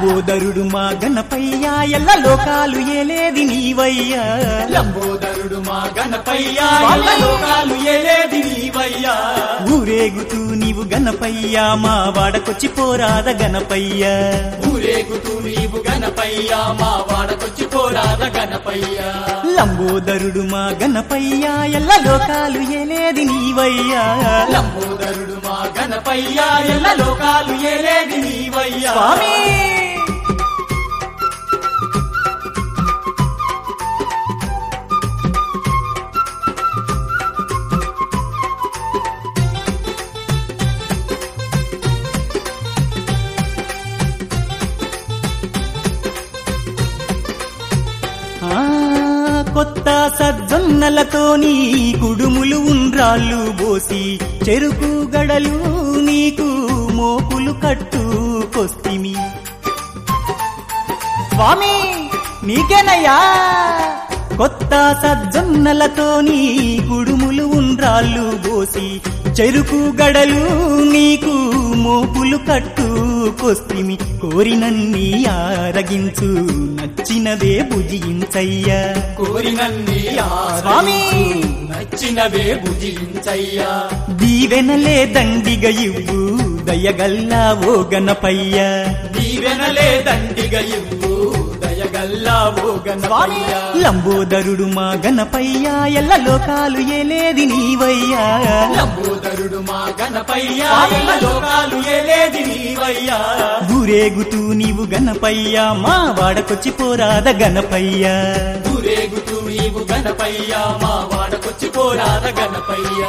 లంబోదరుడు మా గణపయ్యా ఎల్ల లోకాలు ఏలేది నీవయ్యా లంబోదరుడు మా గణపయ్యా ఎల్ల లోకాలు ఏలేది నీవయ్యా ఊరేగుతూ నీవు గణపయ్యా మా వాడకొచ్చి పోరాద గణపయ్యా ఊరేగుతూ నీవు గణపయ్యా మా వాడకొచ్చి పోరాద గణపయ్యా లంబోదరుడు మా గణపయ్యా ఎల్ల లోకాలు ఏలేది నీవయ్యా లంబోదరుడు మా గణపయ్యా ఎల్ల లోకాలు ఏలేది నీవయ్యా స్వామి ఆ, కొత్త సజ్జొన్నలతోని కుడుములు ఉండ్రాళ్ళు బోసి చెరుకు గడలు నీకు మోపులు కట్టు కొస్తిమి స్వామి నీకేనయ్యా కొత్త సజ్జొన్నలతోని కుడుములు ఉండ్రాళ్ళు బోసి చెరుకు గడలు నీకు మోపులు కట్టు కొస్తిమి కోరినన్ని ఆరగించు నచ్చినవే భుజించయ్యా కోరినన్ని స్వామి! ఆరాధించు, నచ్చినవే భుజించయ్యా దీవెనలే దండిగ ఇవ్వు దయగల్లా ఓ గణపయ్యా దీవెనలే దండిగ ఇవ్వు దయగల్లా ఓ గణపయ్యా లంబోదరుడు మా గణపయ్యా ఎల్ల లోకాలు ఏలేది నీవయ్యా లంబోదరుడు మా గణపయ్యా ఎల్ల లోకాలు ఏలేది నీవయ్యా ఊరేగుతూ నీవు గణపయ్యా మా వాడకొచ్చి పోరాద గణపయ్యా ఊరేగుతూ నీవు గణపయ్యా మా వాడకొచ్చి పోరాద గణపయ్యా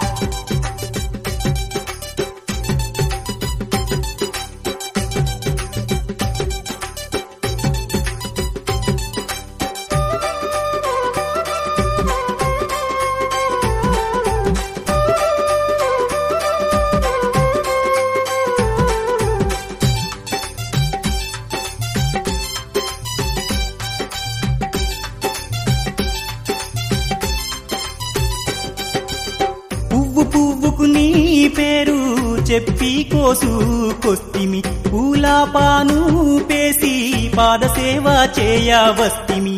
పువ్వు పువ్వుకు నీ పేరు చెప్పి కోసు కొస్తిమి పూలాపాను పేసి పాదసేవ చేయ వస్తిమి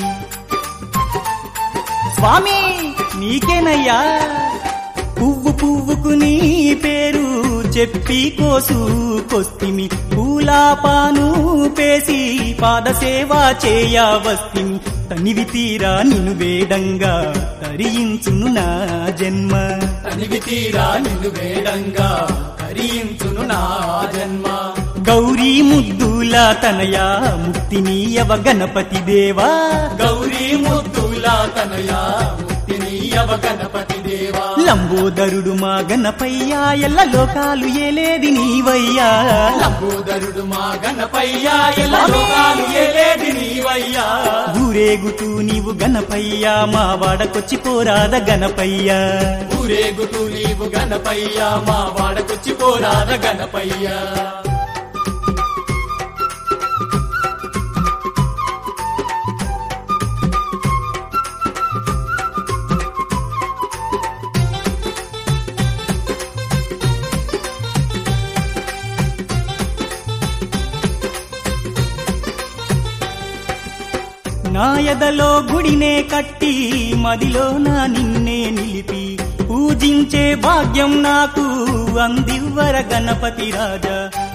స్వామి నీకేనయ్యా పువ్వు పువ్వుకు నీ పేరు చెప్పి కోసు కొస్తిమి పూలాపాను పేసి పాదసేవ చేయ వస్తిమి తనివి తీరా నిన్ను వేడంగా తరించును నా జన్మ తనివి తీరా నిన్ను వేడంగా కరించును నా జన్మ గౌరీ ముద్దుల తనయా ముక్తినీయవ గణపతి దేవా గౌరీ ముద్దుల తనయా ముక్తినీయవ గణపతి దేవా లంబోదరుడు మా గణపయ్యా ఎల్ల లోకాలు ఏలేది నీవయ్యా లంబోదరుడు మా గణపయ్యా ఎల్ల లోకాలు ఏలేది నీవయ్యా ఊరేగుతూ నీవు గణపయ్యా మా వాడకొచ్చి పోరాద గణపయ్యా ఊరేగుతూ నీవు గణపయ్యా మా వాడకొచ్చి పోరాద గణపయ్యా నా ఎదలో గుడినే కట్టి మదిలో నా నిన్నే నిలిపి పూజించే భాగ్యం నాకు అందివ్వర గణపతి రాజా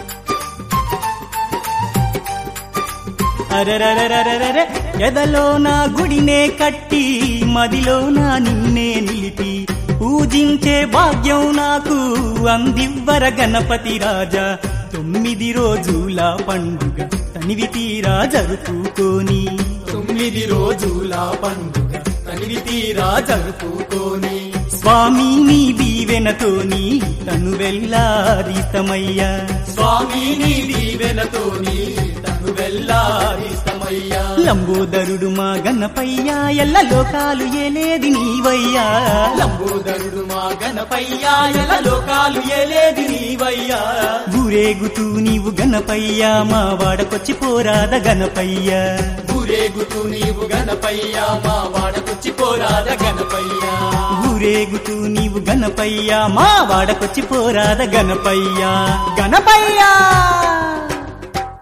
అరరరరరరర ఎదలో నా గుడినే కట్టి మదిలో నా నిన్నే నిలిపి పూజించే భాగ్యం నాకు అందివ్వర గణపతి రాజా తొమ్మిది రోజుల పండుగ తనివి తీరా జరుపుకోని తొమ్మిది రోజుల పండుగ తనివి తీరా జరుపుకోని స్వామి నీ దీవెనతోని తను వెళ్ళారితమయ్యా స్వామి నీ దీవెనతోని తను వెళ్ళారిస్తమయ్యా లంబోదరుడు మా గణపయ్యా ఎల్ల లోకాలు ఏలేది నీవయ్యా లంబోదరుడు మా గణపయ్యా ఎల లోకాలు ఏలేది నీవయ్యా ఊరేగుతూ నీవు గణపయ్యా మా వాడకొచ్చి పోరాద గణపయ్యా ఊరేగుతూ నీవు గణపయ్యా మా వాడకొచ్చి పోరాద గణపయ్యా ఊరేగుతూ నీవు గణపయ్యా మా వాడకొచ్చి పోరాద గణపయ్యా గణపయ్యా